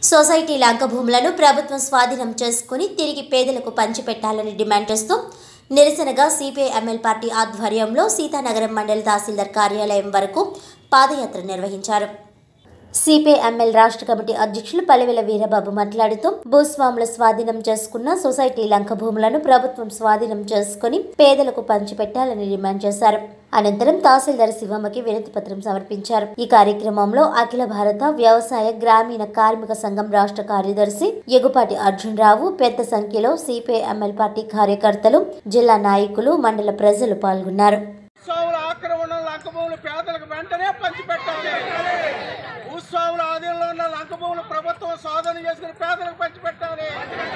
society లంక భూములను ప్రభుత్వం స్వాధీనం చేసుకుని తిరిగి పేదలకు పంచిపెట్టాలని డిమాండ్ చేస్తూ నిరసనగా సిపిఐ ఎంఎల్ పార్టీ ఆధ్వర్యంలో సీతానగరం మండల తహసీల్దార్ కార్యాలయం వరకు పాదయాత్ర నిర్వహించారు సిపిఐ ఎంఎల్ రాష్ట్ర కమిటీ అధ్యక్షులు పల్లెవెల వీరబాబు మాట్లాడుతూ భూస్వాముల స్వాధీనం చేసుకున్న సొసైటీ లంక భూములను ప్రభుత్వం స్వాధీనం చేసుకుని పేదలకు పంచిపెట్టాలని డిమాండ్ చేశారు అనంతరం తహసీల్దార్ శివమ్మకి వినతి పత్రం సమర్పించారు ఈ కార్యక్రమంలో అఖిల భారత వ్యవసాయ గ్రామీణ కార్మిక సంఘం రాష్ట్ర కార్యదర్శి ఎగుపాటి అర్జున్ రావు పెద్ద సంఖ్యలో సిపిఐ ఎంఎల్ పార్టీ కార్యకర్తలు జిల్లా నాయకులు మండల ప్రజలు పాల్గొన్నారు భూస్వాముల ఆక్రమణ లంకభూములు పేదలకు వెంటనే పంచిపెట్టాలి భూస్వాముల ఆధీనంలో ఉన్న లంకభూములు ప్రభుత్వం సాధన చేసుకుని పేదలకు పంచిపెట్టాలి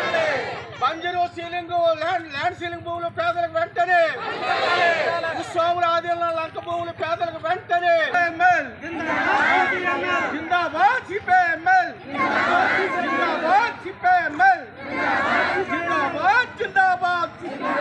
బంజరు సీలింగ్ ల్యాండ్ ల్యాండ్ సీలింగ్ భూములు పేదలకు వెంటనే భూస్వాముల ఆధీనంలో ఉన్న లంక భూములు పేదలకు వెంటనే ఎంఎల్ జిందాబాద్ సిపిఎంఎల్ జిందాబాద్ సిపిఎంఎల్ జిందాబాద్ జిందాబాద్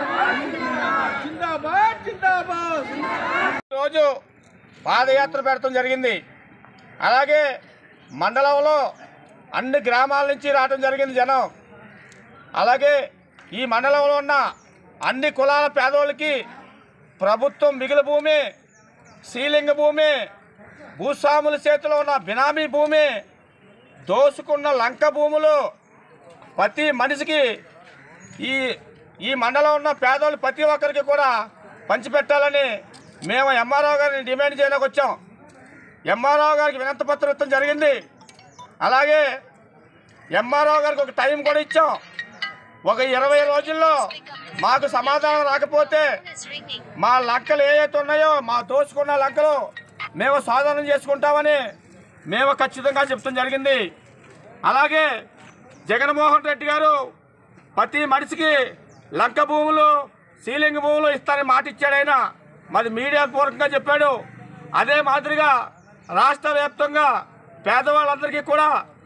జిందాబాద్ జిందాబాద్ రోజు పాదయాత్ర పెడతాం జరిగింది అలాగే మండలంలో అన్ని గ్రామాల నుంచి రావడం జరిగింది జనం అలాగే ఈ మండలంలో ఉన్న అన్ని కులాల పేదోళ్ళకి ప్రభుత్వం మిగిలి భూమి సీలింగ్ భూమి భూస్వాముల చేతిలో ఉన్న బినామీ భూమి దోసుకున్న లంక భూములు ప్రతి మనిషికి ఈ ఈ మండలం ఉన్న పేదోళ్ళు ప్రతి ఒక్కరికి కూడా పంచిపెట్టాలని మేము ఎంఆర్ఓ గారిని డిమాండ్ చేయడానికి వచ్చాం ఎంఆర్ఓ గారికి వినతి పత్రం ఇవ్వడం జరిగింది అలాగే ఎంఆర్ఓ గారికి ఒక టైం కూడా ఇచ్చాం ఒక ఇరవై రోజుల్లో మాకు సమాధానం రాకపోతే మా లంకలు ఏవైతే ఉన్నాయో మా దోచుకున్న లంకలు మేము సాధనం చేసుకుంటామని మేము ఖచ్చితంగా చెప్తాం జరిగింది అలాగే జగన్మోహన్ రెడ్డి గారు ప్రతి మనిషికి లంక భూములు సీలింగ్ భూములు ఇస్తారని మాట ఇచ్చాడు ఆయన మరి మీడియా పూర్వకంగా చెప్పాడు అదే మాదిరిగా రాష్ట్ర వ్యాప్తంగా పేదవాళ్ళందరికీ కూడా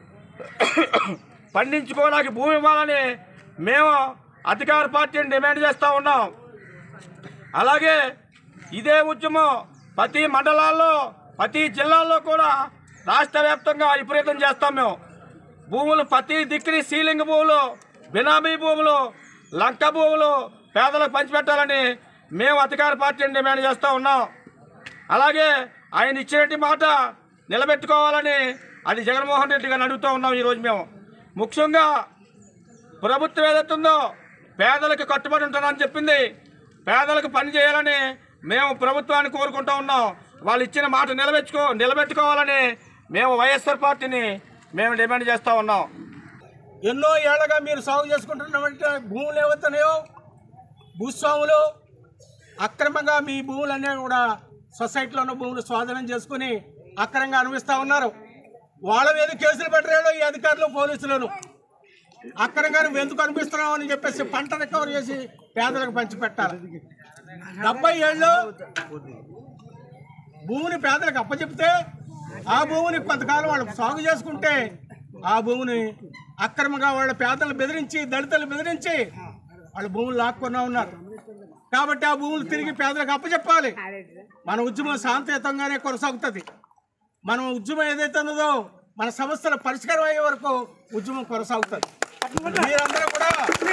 పండించుకోవడానికి భూమి ఇవ్వాలని మేము అధికార పార్టీని డిమాండ్ చేస్తూ ఉన్నాం అలాగే ఇదే ఉద్యమం ప్రతి మండలాల్లో ప్రతి జిల్లాల్లో కూడా రాష్ట్ర వ్యాప్తంగా విపరీతం చేస్తాం మేము భూములు ప్రతి దిక్కుని సీలింగ్ భూములు బినామీ భూములు లంక భూములు పేదలకు పంచిపెట్టాలని మేము అధికార పార్టీని డిమాండ్ చేస్తూ ఉన్నాం అలాగే ఆయన ఇచ్చినట్టు మాట నిలబెట్టుకోవాలని అది జగన్మోహన్ రెడ్డి గారిని అడుగుతూ ఉన్నాం ఈరోజు మేము ముఖ్యంగా ప్రభుత్వం ఏదైతుందో పేదలకు కట్టుబడి ఉంటానని చెప్పింది పేదలకు పని చేయాలని మేము ప్రభుత్వాన్ని కోరుకుంటూ ఉన్నాం వాళ్ళు ఇచ్చిన మాట నిలబెట్టుకో నిలబెట్టుకోవాలని మేము వైఎస్ఆర్ పార్టీని మేము డిమాండ్ చేస్తూ ఉన్నాం ఎన్నో ఏళ్ళగా మీరు సాగు చేసుకుంటున్నటువంటి భూములు ఏవైతున్నాయో భూస్వాములు అక్రమంగా మీ భూములన్నీ కూడా సొసైటీలో ఉన్న భూములు స్వాధీనం చేసుకుని అక్రమంగా అనుభవిస్తూ ఉన్నారు వాళ్ళ మీద కేసులు పెట్టలేడు ఈ అధికారులు పోలీసులను అక్రమంగా నువ్వు ఎందుకు అనిపిస్తున్నావు అని చెప్పేసి పంట రికవర్ చేసి పేదలకు పంచిపెట్టాలి డెబ్బై ఏళ్ళు భూమిని పేదలకు అప్పచెప్తే ఆ భూమిని కొంతకాలం వాళ్ళు సాగు చేసుకుంటే ఆ భూమిని అక్రమంగా వాళ్ళ పేదలు బెదిరించి దళితులు బెదిరించి వాళ్ళ భూములు లాక్కున్నా ఉన్నారు కాబట్టి ఆ భూములు తిరిగి పేదలకు అప్పచెప్పాలి మన ఉద్యమం శాంతియుతంగానే కొనసాగుతుంది మనం ఉద్యమం ఏదైతే ఉన్నదో మన సమస్యల పరిష్కారం అయ్యే వరకు ఉద్యమం కొనసాగుతుంది మీరందరూ కూడా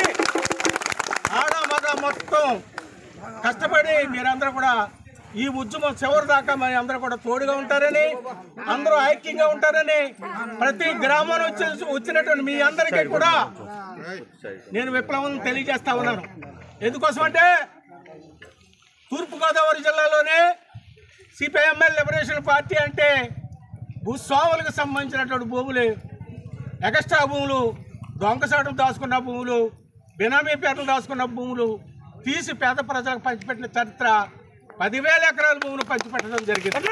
ఆడ మగ మొత్తం కష్టపడి మీరందరూ కూడా ఈ ఉద్యమం చివరి దాకా మరి అందరూ కూడా తోడుగా ఉంటారని అందరూ ఐక్యంగా ఉంటారని ప్రతి గ్రామం వచ్చి వచ్చినటువంటి మీ అందరికీ కూడా నేను విప్లవం తెలియజేస్తా ఉన్నాను ఎందుకోసం అంటే తూర్పుగోదావరి జిల్లాలోనే సిపిఐఎంఎల్ లిబరేషన్ పార్టీ అంటే భూస్వాములకు సంబంధించినటువంటి భూములు ఎగస్ట్రా భూములు దొంగసాటం దాచుకున్న భూములు బినామీ పేటలు దాచుకున్న భూములు తీసి పేద ప్రజలకు పంచిపెట్టిన చరిత్ర పదివేల ఎకరాల భూములు పంచిపెట్టడం జరిగింది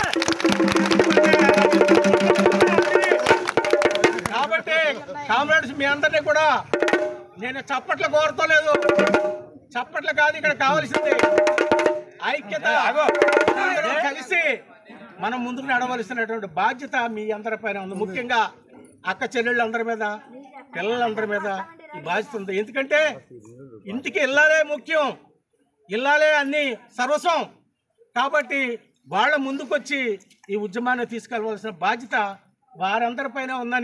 కాబట్టి కామ్రేడ్స్ మీ అందరినీ కూడా నేను చప్పట్లు కోరతలేదు చప్పట్లు కాదు ఇక్కడ కావాల్సింది ఐక్యత అందరం కలిసి మనం ముందుకు నడవలసినటువంటి బాధ్యత మీ అందరి పైన ఉంది ముఖ్యంగా అక్క చెల్లెళ్ళందరి మీద పిల్లలందరి మీద ఈ బాధ్యత ఉంది ఎందుకంటే ఇంటికి ఇల్లాలే ముఖ్యం ఇల్లాలే అన్ని సర్వస్వం కాబట్టి వాళ్ళ ముందుకొచ్చి ఈ ఉద్యమాన్ని తీసుకెళ్లవలసిన బాధ్యత వారందరిపైన ఉందని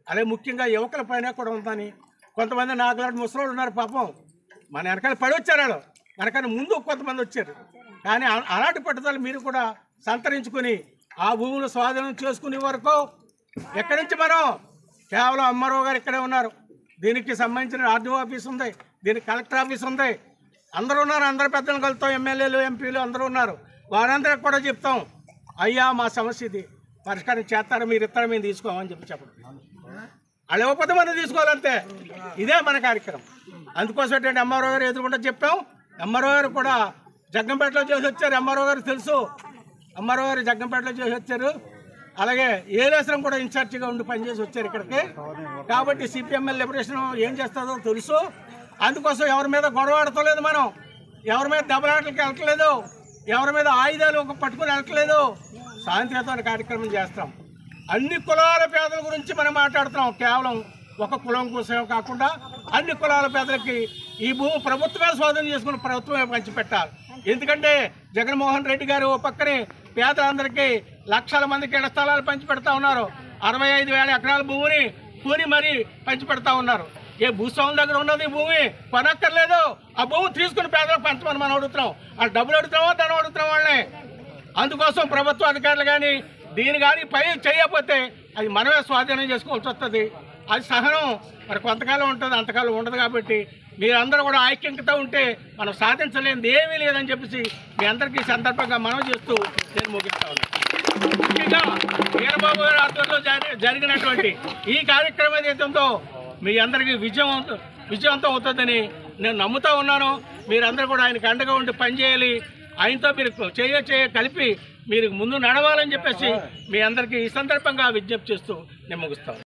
అలాగే ముఖ్యంగా యువకుల పైన కూడా ఉందని కొంతమంది నాకులాంటి ముసలోళ్ళు ఉన్నారు పాపం మన వెనకాల పడి వచ్చారు వాళ్ళు మనకన్నా ముందు కొంతమంది వచ్చారు కానీ అ- అలాంటి పట్టుదల మీరు కూడా సంతరించుకొని ఆ భూములు స్వాధీనం చేసుకునే వరకు ఎక్కడి నుంచి మనం కేవలం అమ్మారావు గారు ఇక్కడే ఉన్నారు దీనికి సంబంధించిన ఆర్డీఓ ఆఫీస్ ఉంది దీనికి కలెక్టర్ ఆఫీస్ ఉంది అందరూ ఉన్నారు అందరు పెద్దలు కలుతాం ఎమ్మెల్యేలు ఎంపీలు అందరూ ఉన్నారు వారందరికి కూడా చెప్తాం అయ్యా మా సమస్య ఇది పరిష్కారం చేస్తారు మీరు ఇస్తారు మేము తీసుకోమని చెప్పి చెప్పండి వాళ్ళు ఇవ్వకపోతే మనం తీసుకోవాలంతే ఇదే మన కార్యక్రమం అందుకోసం ఏంటంటే ఎంఆర్ఓ గారు ఎదురుకుండా చెప్పాం ఎంఆర్ఓ గారు కూడా జగ్గంపేటలో చేసి వచ్చారు ఎంఆర్ఓ గారు తెలుసు ఎంఆర్ఓ గారు జగ్గంపేటలో చేసి వచ్చారు అలాగే ఏలేశ్వరం కూడా ఇన్ఛార్జిగా ఉండి పనిచేసి వచ్చారు ఇక్కడికి కాబట్టి సిపిఎంఎల్ లిబరేషన్ ఏం చేస్తుందో తెలుసు అందుకోసం ఎవరి మీద గొడవ ఆడతలేదు మనం ఎవరి మీద దెబ్బలాటలకి వెళ్ళట్లేదు ఎవరి మీద ఆయుధాలు ఒక పట్టుకుని వెళ్ళట్లేదు శాంతియుతమైన కార్యక్రమం చేస్తాం అన్ని కులాల పేదల గురించి మనం మాట్లాడుతున్నాం కేవలం ఒక కులం కోసమే కాకుండా అన్ని కులాల పేదలకి ఈ భూమి ప్రభుత్వమే స్వాధీనం చేసుకుని ప్రభుత్వమే పంచిపెట్టాలి ఎందుకంటే జగన్మోహన్ రెడ్డి గారు ఓ పక్కనే పేదలందరికీ లక్షల మందికి ఇళ్ల స్థలాలు పంచిపెడతా ఉన్నారు అరవై ఐదు వేల ఎకరాల భూమిని కొని మరీ పంచిపెడతా ఉన్నారు ఏ భూస్వాముల దగ్గర ఉన్నది భూమి కొనక్కర్లేదు ఆ భూమి తీసుకుని పేదలకు పంచమని మనం అడుగుతున్నాం ఆ డబ్బులు అడుగుతున్నామో ధనం అడుగుతున్నాం వాళ్ళని అందుకోసం ప్రభుత్వ అధికారులు కానీ దీని కానీ పై చేయకపోతే అది మనమే స్వాధీనం చేసుకోవాల్సి వస్తుంది అది సహనం మరి కొంతకాలం ఉంటుంది అంతకాలం ఉండదు కాబట్టి మీరందరూ కూడా ఐక్యంతో ఉంటే మనం సాధించలేనిది ఏమీ లేదని చెప్పేసి మీ అందరికీ ఈ సందర్భంగా మనం చేస్తూ నేను ముగిస్తా ఉన్నాను ముఖ్యంగా వీరబాబు గారి ఆధ్వర్యంలో జరి- జరిగినటువంటి ఈ కార్యక్రమం ఏదైతే ఉందో మీ అందరికీ విజయవంతం విజయవంతం అవుతుందని నేను నమ్ముతా ఉన్నాను మీరందరూ కూడా ఆయనకు అండగా ఉండి పనిచేయాలి ఆయనతో మీరు చేయ చేయ కలిపి మీరు ముందు నడవాలని చెప్పేసి మీ అందరికీ ఈ సందర్భంగా విజ్ఞప్తి చేస్తూ నేను ముగిస్తాను